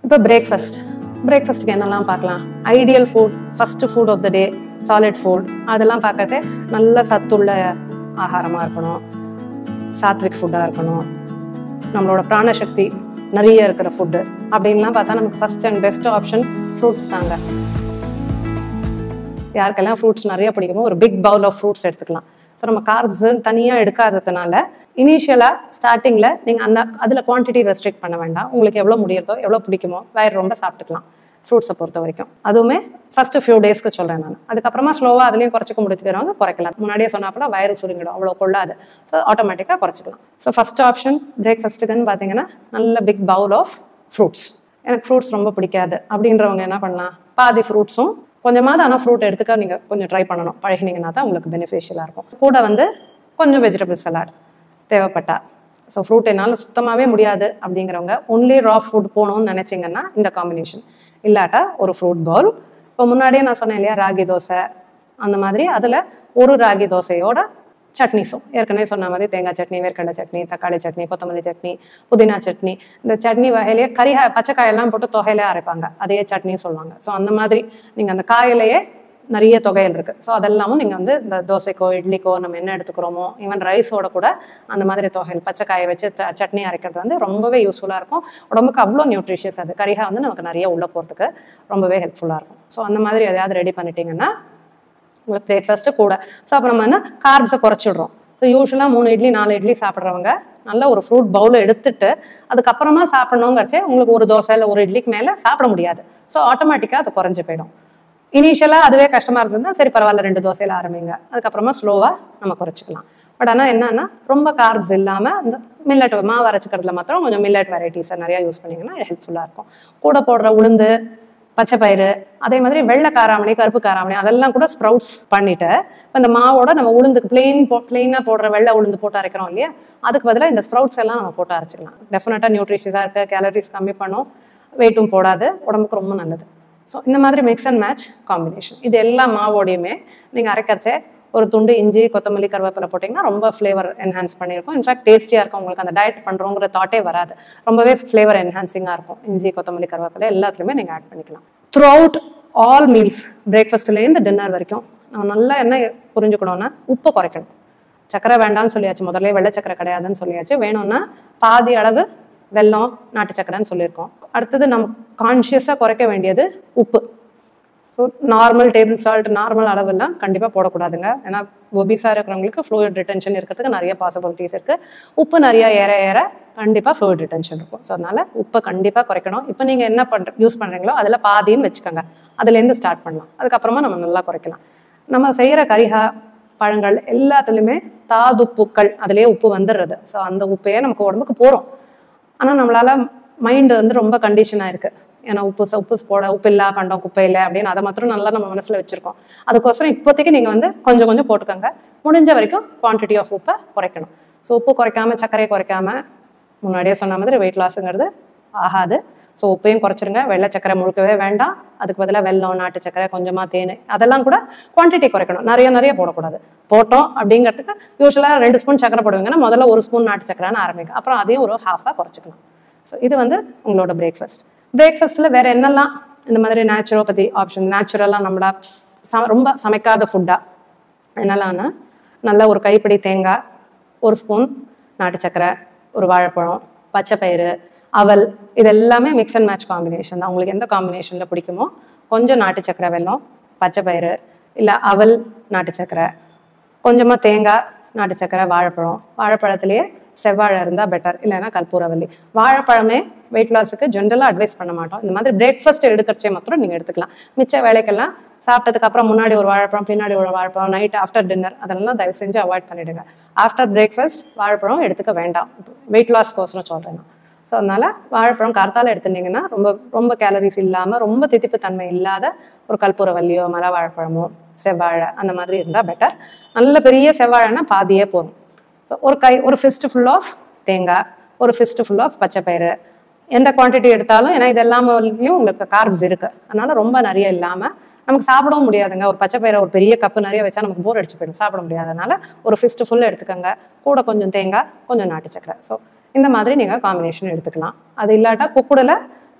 இப்போ பிரேக்ஃபாஸ்ட் பிரேக்ஃபாஸ்ட்டுக்கு என்னெல்லாம் பார்க்கலாம் ideal food first food of the day solid food அதெல்லாம் பார்க்கறதே நல்ல சத்துள்ள ஆகாரமாக இருக்கணும் சாத்விக் ஃபுட்டாக இருக்கணும் நம்மளோட பிராணசக்தி நிறைய இருக்கிற ஃபுட்டு அப்படின்லாம் பார்த்தா நமக்கு first and best option fruits தாங்க யாருக்கெல்லாம் ஃப்ரூட்ஸ் நிறைய பிடிக்குமோ ஒரு பிக் பவுல் ஆஃப் ஃப்ரூட்ஸ் எடுத்துக்கலாம் ஸோ நம்ம கார்ப்ஸ் தனியாக எடுக்காததுனால இனிஷியலாக ஸ்டார்டிங்கில் நீங்கள் அந்த அதில் குவான்டிட்டி ரெஸ்ட்ரிக்ட் பண்ண வேண்டாம் உங்களுக்கு எவ்வளோ முடியறதோ எவ்வளோ பிடிக்குமோ வயிறு ரொம்ப சாப்பிட்டுக்கலாம் ஃப்ரூட்ஸை பொறுத்த வரைக்கும் அதுவுமே ஃபஸ்ட்டு ஃபியூ டேஸ்க்கு சொல்கிறேன் நான் அதுக்கப்புறமா ஸ்லோவாக அதுலேயும் குறைச்சிக்க முடிச்சுக்கிறவங்க குறைக்கலாம் முன்னாடியே சொன்னாப்பல வயிறு சுருங்கிடும் அவ்வளோ கொள்ளாது ஸோ ஆட்டோமேட்டிக்காக குறைச்சிக்கலாம் ஸோ ஃபஸ்ட் ஆப்ஷன் பிரேக்ஃபாஸ்ட்டுக்குன்னு பார்த்தீங்கன்னா நல்ல பிக் பவுல் ஆஃப் ஃப்ரூட்ஸ் எனக்கு ஃப்ரூட்ஸ் ரொம்ப பிடிக்காது அப்படின்றவங்க என்ன பண்ணலாம் பாதி ஃப்ரூட்ஸும் கொஞ்சமாவது ஆனால் ஃப்ரூட் எடுத்துக்க நீங்கள் கொஞ்சம் ட்ரை பண்ணணும் பழகினீங்கன்னா தான் உங்களுக்கு பெனிஃபிஷியலாக இருக்கும் கூட வந்து கொஞ்சம் வெஜிடபிள் சலாட் தேவைப்பட்டா ஸோ ஃப்ரூட் என்னால் சுத்தமாகவே முடியாது அப்படிங்கிறவங்க ஒன்லி ரா ஃபுட் போகணும்னு நினச்சிங்கன்னா இந்த காம்பினேஷன் இல்லாட்டா ஒரு ஃப்ரூட் பவுல் இப்போ முன்னாடியே நான் சொன்னேன் இல்லையா ராகி தோசை அந்த மாதிரி அதில் ஒரு ராகி தோசையோட சட்னிஸும் ஏற்கனவே சொன்ன மாதிரி தேங்காய் சட்னி வேர்க்கடலை சட்னி தக்காளி சட்னி கொத்தமல்லி சட்னி புதினா சட்னி இந்த சட்னி வகையிலேயே கரிகாய் பச்சைக்காயெல்லாம் போட்டு தொகையிலே அரைப்பாங்க அதையே சட்னி சொல்லுவாங்க ஸோ அந்த மாதிரி நீங்கள் அந்த காயிலேயே நிறைய தொகையில் இருக்குது ஸோ அதெல்லாமும் நீங்கள் வந்து இந்த தோசைக்கோ இட்லிக்கோ நம்ம என்ன எடுத்துக்கிறோமோ ஈவன் ரைஸோட கூட அந்த மாதிரி தொகையில் பச்சைக்காயை வச்சு ச- சட்னி அரைக்கிறது வந்து ரொம்பவே யூஸ்ஃபுல்லாக இருக்கும் உடம்புக்கு அவ்வளோ நியூட்ரிஷியஸ் அது கரிகா வந்து நமக்கு நிறைய உள்ளே போகிறதுக்கு ரொம்பவே ஹெல்ப்ஃபுல்லாக இருக்கும் ஸோ அந்த மாதிரி எதையாவது ரெடி பண்ணிட்டீங்கன்னா உங்களுக்கு பிரேக்ஃபாஸ்ட்டு கூட ஸோ அப்போ நம்ம வந்து கார்ப்ஸை குறைச்சிடுறோம் ஸோ யூஸ்வலாக மூணு இட்லி நாலு இட்லி சாப்பிட்றவங்க நல்ல ஒரு ஃப்ரூட் பவுலை எடுத்துட்டு அதுக்கப்புறமா சாப்பிடணுங்கிறச்சே உங்களுக்கு ஒரு தோசை இல்லை ஒரு இட்லிக்கு மேலே சாப்பிட முடியாது ஸோ ஆட்டோமேட்டிக்காக அது குறைஞ்சு போயிடும் இனிஷியலாக அதுவே கஷ்டமாக இருந்ததுன்னா சரி பரவாயில்ல ரெண்டு தோசையில் ஆரம்பிங்க அதுக்கப்புறமா ஸ்லோவாக நம்ம குறைச்சிக்கலாம் பட் ஆனால் என்னன்னா ரொம்ப கார்ப்ஸ் இல்லாமல் இந்த மில்லட் மாவு அரைச்சிக்கிறதுல மாத்திரம் கொஞ்சம் மில்லட் வெரைட்டிஸை நிறையா யூஸ் பண்ணிங்கன்னா ஹெல்ப்ஃபுல்லாக இருக்கும் கூட போடுற உளுந்து பச்சை பயிறு அதே மாதிரி வெள்ளை காராமணி கருப்பு காராமணி அதெல்லாம் கூட ஸ்ப்ரவுட்ஸ் பண்ணிட்டு இப்போ இந்த மாவோட நம்ம உளுந்துக்கு பிளெயின் போ பிளெயினாக போடுற வெள்ளை உளுந்து போட்டு அரைக்கிறோம் இல்லையா அதுக்கு பதிலாக இந்த ஸ்ப்ரவுட்ஸ் எல்லாம் நம்ம போட்டு அரைச்சிக்கலாம் டெஃபினட்டாக நியூட்ரிஷியஸாக இருக்க கேலரிஸ் கம்மி பண்ணும் வெயிட்டும் போடாது உடம்புக்கு ரொம்ப நல்லது ஸோ இந்த மாதிரி மிக்ஸ் அண்ட் மேட்ச் காம்பினேஷன் இது எல்லா மாவோடையுமே நீங்கள் அரைக்கறச்சே ஒரு துண்டு இஞ்சி கொத்தமல்லி கருவேப்பிலை போட்டிங்கன்னா ரொம்ப ஃப்ளேவர் என்ஹான்ஸ் பண்ணியிருக்கும் இன்ஃபேக்ட் டேஸ்டியாக இருக்கும் உங்களுக்கு அந்த டயட் பண்ணுறோங்கிற தாட்டே வராது ரொம்பவே ஃப்ளேவர் என்ஹான்சிங்காக இருக்கும் இஞ்சி கொத்தமல்லி கருவேப்பிலை எல்லாத்துலேயுமே நீங்கள் ஆட் பண்ணிக்கலாம் த்ரூ அவுட் ஆல் மீல்ஸ் பிரேக்ஃபாஸ்ட்லேருந்து டின்னர் வரைக்கும் நம்ம நல்லா என்ன புரிஞ்சுக்கணும்னா உப்பு குறைக்கணும் சக்கரை வேண்டாம்னு சொல்லியாச்சு முதல்ல வெள்ளை சக்கரை கிடையாதுன்னு சொல்லியாச்சு வேணும்னா பாதி அளவு வெல்லம் நாட்டு சக்கரைன்னு சொல்லியிருக்கோம் அடுத்தது நம்ம கான்ஷியஸாக குறைக்க வேண்டியது உப்பு so normal table salt normal அளவெல்லாம் கண்டிப்பாக போடக்கூடாதுங்க ஏன்னா ஒபிஸாக இருக்கிறவங்களுக்கு ஃப்ளூயிட் ரிட்டென்ஷன் இருக்கிறதுக்கு நிறைய பாசிபிலிட்டிஸ் இருக்குது உப்பு நிறைய ஏற ஏற கண்டிப்பாக ஃப்ளூயிட் ரிட்டென்ஷன் இருக்கும் ஸோ அதனால் உப்பை கண்டிப்பாக குறைக்கணும் இப்போ நீங்கள் என்ன பண்ணுற யூஸ் பண்ணுறீங்களோ அதில் பாதின்னு வச்சுக்கோங்க அதுலேருந்து ஸ்டார்ட் பண்ணலாம் அதுக்கப்புறமா நம்ம நல்லா குறைக்கலாம் நம்ம செய்கிற கரிகா பழங்கள் எல்லாத்துலேயுமே தாதுப்புக்கள் அதுலேயே உப்பு வந்துடுறது ஸோ அந்த உப்பையே நமக்கு உடம்புக்கு போகிறோம் ஆனால் நம்மளால மைண்டு வந்து ரொம்ப கண்டிஷனாக இருக்கு ஏன்னா உப்பு ச- உப்பு போட உப்பு இல்லா பண்டம் குப்பை இல்லை அப்படின்னு அதை மாத்திரம் நல்லா நம்ம மனசில் வச்சிருக்கோம் அதுக்கோசரம் இப்போதைக்கு நீங்கள் வந்து கொஞ்சம் கொஞ்சம் போட்டுக்கோங்க முடிஞ்ச வரைக்கும் குவான்டிட்டி ஆஃப் உப்பை குறைக்கணும் ஸோ உப்பு குறைக்காம சர்க்கரையை குறைக்காம முன்னாடியே சொன்ன மாதிரி வெயிட் லாஸுங்கிறது ஆகாது ஸோ உப்பையும் குறைச்சிருங்க வெள்ளை சக்கரை முழுக்கவே வேண்டாம் அதுக்கு பதிலாக வெல்லம் நாட்டு சக்கரை கொஞ்சமாக தேன் அதெல்லாம் கூட குவான்டிட்டி குறைக்கணும் நிறைய நிறைய போடக்கூடாது போட்டோம் அப்படிங்கிறதுக்கு யூஸ்வலாக ரெண்டு ஸ்பூன் சக்கரை போடுவீங்கன்னா முதல்ல ஒரு ஸ்பூன் நாட்டு சக்கரைன்னு ஆரம்பிக்கும் அப்புறம் அதையும் ஒரு ஹாஃபாக குறைச்சிக்கலாம் ஸோ இது வந்து உங்களோட பிரேக்ஃபாஸ்ட் பிரேக்ஃபாஸ்ட்டில் வேறு என்னெல்லாம் இந்த மாதிரி நேச்சுரோபதி ஆப்ஷன் நேச்சுரலாக நம்மளா ச ரொம்ப சமைக்காத ஃபுட்டாக என்னெல்லாம்னா நல்ல ஒரு கைப்பிடி தேங்காய் ஒரு ஸ்பூன் நாட்டு சக்கரை ஒரு வாழைப்பழம் பச்சை பயிறு அவல் இது எல்லாமே மிக்ஸ் அண்ட் மேட்ச் காம்பினேஷன் தான் உங்களுக்கு எந்த காம்பினேஷனில் பிடிக்குமோ கொஞ்சம் நாட்டு சக்கரை வெல்லம் பச்சை பயிறு இல்லை அவல் நாட்டு சக்கரை கொஞ்சமாக தேங்காய் நாட்டு சக்கரை வாழைப்பழம் வாழைப்பழத்துலேயே செவ்வாழை இருந்தால் பெட்டர் இல்லைன்னா கற்பூரவல்லி வாழைப்பழமே வெயிட் லாஸுக்கு ஜென்ரலாக அட்வைஸ் பண்ண மாட்டோம் இந்த மாதிரி பிரேக்ஃபாஸ்ட் எடுக்கிறச்சே மாத்திரம் நீங்கள் எடுத்துக்கலாம் மிச்ச வேலைக்கெல்லாம் சாப்பிட்டதுக்கு அப்புறம் முன்னாடி ஒரு வாழைப்பழம் பின்னாடி ஒரு வாழைப்பழம் நைட் ஆஃப்டர் டின்னர் அதெல்லாம் தயவு செஞ்சு அவாய்ட் பண்ணிடுங்க ஆஃப்டர் பிரேக்ஃபாஸ்ட் வாழைப்பழம் எடுத்துக்க வேண்டாம் வெயிட் லாஸ்க்கோசரம் சொல்கிறேன் நான் ஸோ அதனால வாழைப்பழம் கார்த்தால எடுத்துட்டீங்கன்னா ரொம்ப ரொம்ப கேலரிஸ் இல்லாமல் ரொம்ப தித்திப்பு தன்மை இல்லாத ஒரு கற்பூரவல்லியோ மர வாழைப்பழமோ செவ்வாழை அந்த மாதிரி இருந்தால் பெட்டர் நல்ல பெரிய செவ்வாழைனா பாதியே போதும் ஸோ ஒரு கை ஒரு ஃபிஸ்ட் ஃபுல் ஆஃப் தேங்காய் ஒரு ஃபிஸ்ட் ஃபுல் ஆஃப் பச்சை பயிறு எந்த குவான்டிட்டி எடுத்தாலும் ஏன்னா இது எல்லாமேலையும் உங்களுக்கு கார்ப்ஸ் இருக்கு அதனால ரொம்ப நிறைய இல்லாமல் நமக்கு சாப்பிடவும் முடியாதுங்க ஒரு பச்சை பயிரை ஒரு பெரிய கப்பு நிறைய வச்சா நமக்கு போர் அடிச்சு போயிடும் சாப்பிட முடியாதனால ஒரு ஃபிஸ்ட் ஃபுல் எடுத்துக்கோங்க கூட கொஞ்சம் தேங்காய் கொஞ்சம் நாட்டு சக்கரை ஸோ இந்த மாதிரி நீங்கள் காம்பினேஷன் எடுத்துக்கலாம் அது இல்லாட்டா குக்குடில்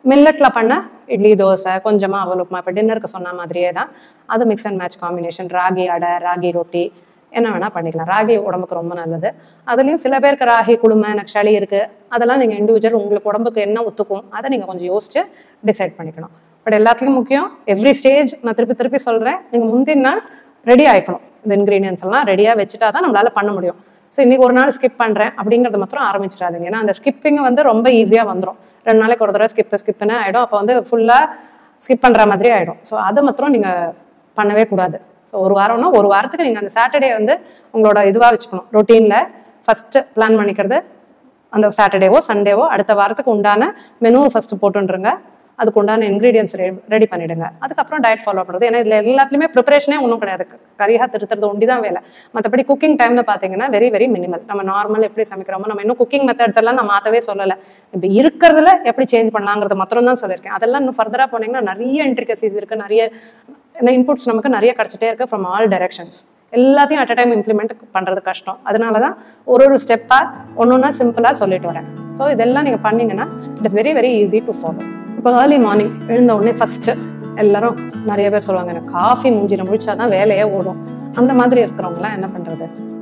மில்லட்டில் பண்ண இட்லி தோசை கொஞ்சமாக அவல் உப்புமா இப்போ டின்னருக்கு சொன்ன மாதிரியே தான் அது mix and match combination ragi அடை ராகி ரொட்டி என்ன வேணால் பண்ணிக்கலாம் ராகி உடம்புக்கு ரொம்ப நல்லது அதுலேயும் சில பேருக்கு ராகி குளுமை எனக்கு சளி இருக்குது அதெல்லாம் நீங்கள் இண்டிவிஜுவல் உங்களுக்கு உடம்புக்கு என்ன ஒத்துக்கும் அதை நீங்கள் கொஞ்சம் யோசிச்சு டிசைட் பண்ணிக்கணும் பட் எல்லாத்துலேயும் முக்கியம் எவ்ரி ஸ்டேஜ் நான் திருப்பி திருப்பி சொல்கிறேன் நீங்கள் முந்தின நாள் ரெடி ஆகிக்கணும் இந்த இன்க்ரீடியன்ஸ் எல்லாம் ரெடியாக வச்சுட்டா தான் நம்மளால பண்ண முடியும் ஸோ இன்னைக்கு ஒரு நாள் ஸ்கிப் பண்ணுறேன் அப்படிங்கிறத மாத்திரம் ஆரம்பிச்சிடாதீங்க ஏன்னா அந்த ஸ்கிப்பிங் வந்து ரொம்ப ஈஸியாக வந்துடும் ரெண்டு நாளைக்கு ஒரு தடவை ஸ்கிப் ஸ்கிப்னு ஆகிடும் அப்போ வந்து ஃபுல்லாக ஸ்கிப் பண்ணுற மாதிரி ஆகிடும் ஸோ அதை மாத்திரம் நீங்கள் பண்ணவே கூடாது ஸோ ஒரு வாரம்னா ஒரு வாரத்துக்கு நீங்கள் அந்த சாட்டர்டே வந்து உங்களோட இதுவாக வச்சுக்கணும் ரொட்டீனில் ஃபஸ்ட்டு பிளான் பண்ணிக்கிறது அந்த சாட்டர்டேவோ சண்டேவோ அடுத்த வாரத்துக்கு உண்டான மெனுவை ஃபஸ்ட்டு போட்டுருங்க அதுக்கு உண்டான இன்க்ரீடியன்ஸ் ரெடி பண்ணிடுங்க அதுக்கப்புறம் டயட் ஃபாலோ பண்ணுறது ஏன்னா இதில் எல்லாத்துலேயுமே ப்ரிப்பரேஷனே ஒன்றும் கிடையாது கரியாக திருத்துறது ஒண்டி தான் வேலை மற்றபடி குக்கிங் டைம்ல பார்த்தீங்கன்னா வெரி வெரி மினிமல் நம்ம நார்மல் எப்படி சமைக்கிறோமோ நம்ம இன்னும் குக்கிங் மெத்தட்ஸ் எல்லாம் நான் மாற்றவே சொல்லலை இப்போ இருக்கிறதுல எப்படி சேஞ்ச் பண்ணலாங்கிறது மாத்திரம் தான் சொல்லியிருக்கேன் அதெல்லாம் இன்னும் ஃபர்தராக போனீங்கன்னா நிறைய இன்ட்ரிகசிஸ் இருக்குது நிறைய இன்புட்ஸ் நமக்கு நிறைய கிடச்சிட்டே இருக்கு ஃப்ரம் ஆல் டைரக்ஷன்ஸ் எல்லாத்தையும் அட் அ டைம் இம்ப்ளிமெண்ட் பண்ணுறது கஷ்டம் அதனால தான் ஒரு ஒரு ஸ்டெப்பாக ஒன்று ஒன்றா சிம்பிளாக சொல்லிட்டு வரேன் ஸோ இதெல்லாம் நீங்கள் பண்ணீங்கன்னா it is very very easy to follow இப்போ ஏர்லி மார்னிங் எழுந்த உடனே ஃபஸ்ட்டு எல்லாரும் நிறைய பேர் சொல்லுவாங்க எனக்கு காஃபி மூஞ்சில முடிச்சாதான் வேலையே ஓடும் அந்த மாதிரி இருக்கிறவங்களாம் என்ன பண்ணுறது